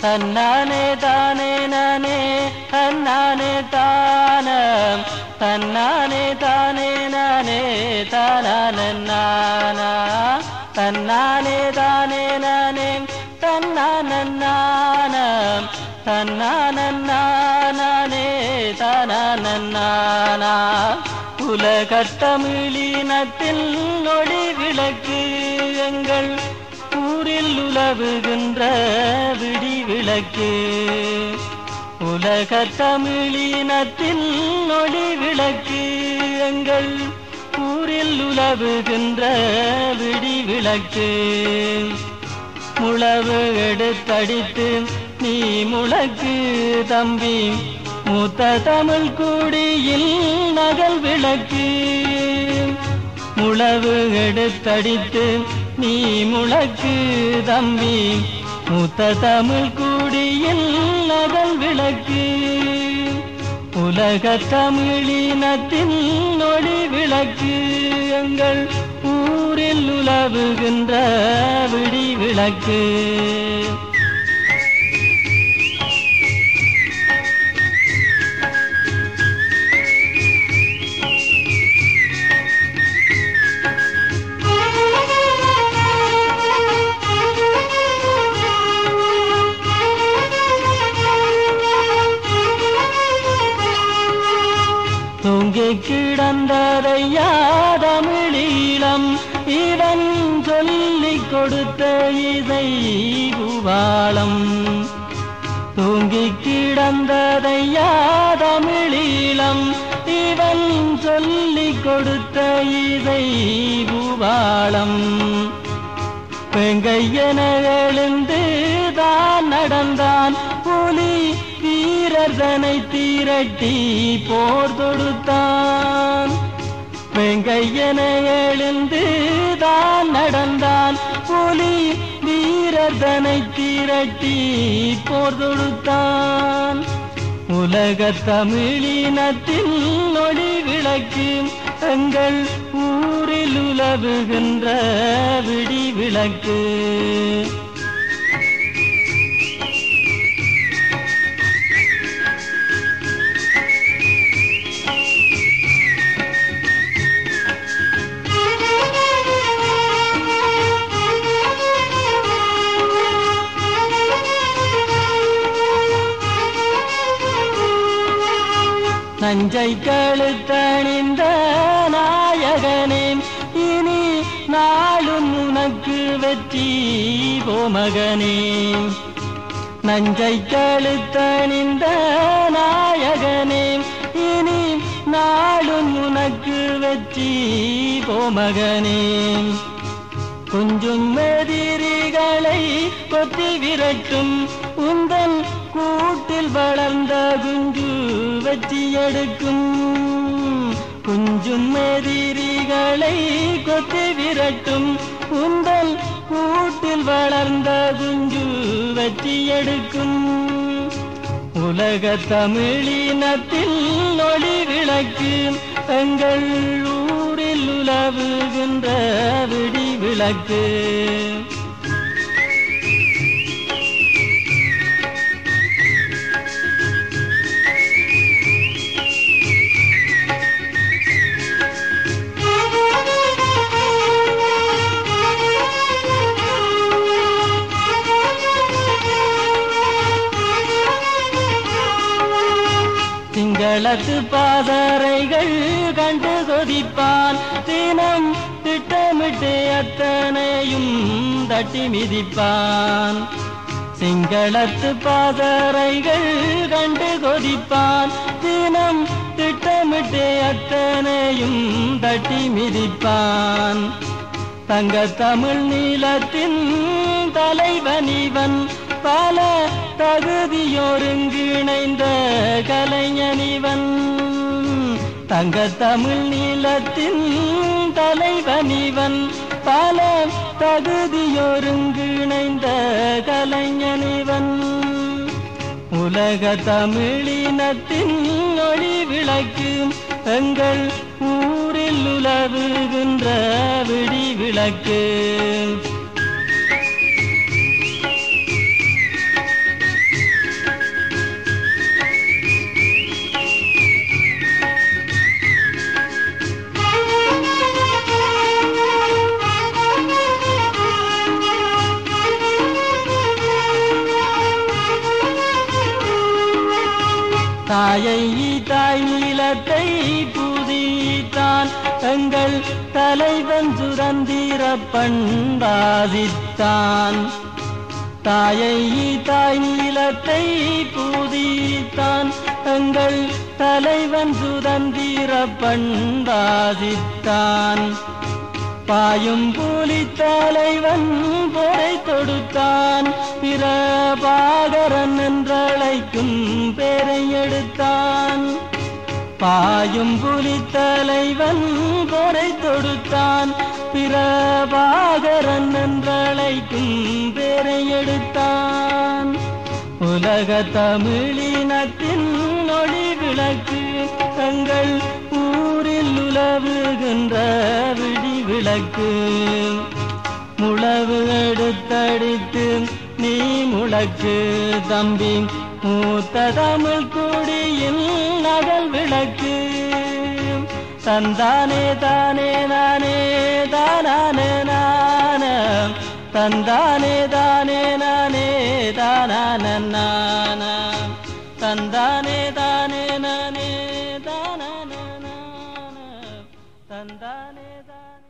தன்னானே தானே நானே தன்னானே தானம் தன்னானே தானே நானே தானானா தன்னானே தானே நானே தன்னானம் தன்னானே தானானா உலகத்தமிழினத்தில் நொடி விளக்கு எங்கள் ஊரில் உலவுகின்ற விடி விளக்கு உலகத் தமிழினத்தில் ஒளி விளக்கு எங்கள் ஊரில் உலவுகின்ற விடி விளக்கு முழவு எடுத்தடித்து நீ முழக்கு தம்பி மூத்த தமிழ் குடியில் நகல் விளக்கு முழவு எடுத்தடித்து நீ முழக்கு தம்பி மூத்த தமிழ் குடியில் நகல் விளக்கு உலக தமிழினத்தின் ஒளி விளக்கு எங்கள் ஊரில் உலவுகின்ற விடி விளக்கு தூங்கி கிடந்ததையா தமிழீழம் இவன் சொல்லிக் கொடுத்த இதை பூவாளம் தூங்கி கிடந்ததையா தமிழீழம் இவன் சொல்லிக் கொடுத்த இதை பூவாளம் பெங்கையன எழுந்து தான் நடந்தான் புலி வீரர்தனை திரட்டி போர் தொடுத்தான் வெங்கையன எழுந்து தான் நடந்தான் புலி வீரர்தனை திரட்டி போர் தொடுத்தான் உலக தமிழினத்தின் ஒளி விளக்கு எங்கள் ஊரில் உலவுகின்ற விடி விளக்கு நஞ்சை கழுத்தணிந்த நாயகனே இனி நாளும் உனக்கு வெற்றி போமகனே நஞ்சை கழுத்தணிந்த நாயகனே இனி நாளும் உனக்கு வெற்றி போமகனே கொஞ்சம் எதிரிகளை கொத்தி விரட்டும் உந்தன் கூட்டில் வளர்ந்த குஞ்சு வெற்றி எடுக்கும் குஞ்சும் எதிரிகளை கொத்தி விரட்டும் உந்தன் கூட்டில் வளர்ந்த குஞ்சு வெற்றி எடுக்கும் உலக தமிழினத்தில் ஒளி விளக்கு எங்கள் ஊரில் உலவுகின்ற விடி விளக்கு திங்களத்து பாதரைகள் கண்டு கொதிப்பான் தினம் திட்டமிட்டு அத்தனையும் தட்டி மிதிப்பான் சிங்களத்து பாதரைகள் கண்டு கொதிப்பான் தினம் திட்டமிட்டு அத்தனையும் தட்டி மிதிப்பான் தங்க தமிழ் நீளத்தின் தலைவனிவன் பல தகுதியொருங்கிணைந்த கலைஞனிவன் தங்க தமிழ் நீளத்தின் தலைவனிவன் பல தகுதியொருங்கிணைந்த கலைஞனிவன் உலக தமிழினத்தின் ஒளி விளக்கு எங்கள் ஊரில் உலவுகின்ற விடி விளக்கு தாயை தாய் நீலத்தை புதித்தான் எங்கள் தலைவன் சுரந்திர பண்பாதித்தான் தாயை தாய் நீலத்தை பூதித்தான் எங்கள் தலைவன் சுதந்திர பண்பாதித்தான் பாயும் புலி தலைவன் பொறை தொடுத்தான் பிரபாகரன் என்றழைக்கும் பேரை எடுத்தான் பாயும் புலி தலைவன் பொறை தொடுத்தான் பிரபாகரன் என்றழைக்கும் பேரை எடுத்தான் உலக தமிழினத்தின் ஒளி விளக்கு தங்கள் ஊரில் உலவுகின்ற விடி விளக்கு முழவு எடுத்தடித்து நீ முழக்கு தம்பி மூத்த தமிழ் குடியின் நகல் விளக்கு தந்தானே தானே நானே தானானே நான தந்தானே தானே நானே தானான நான தந்தானே தானே நானே தானான நான தந்தானே தானே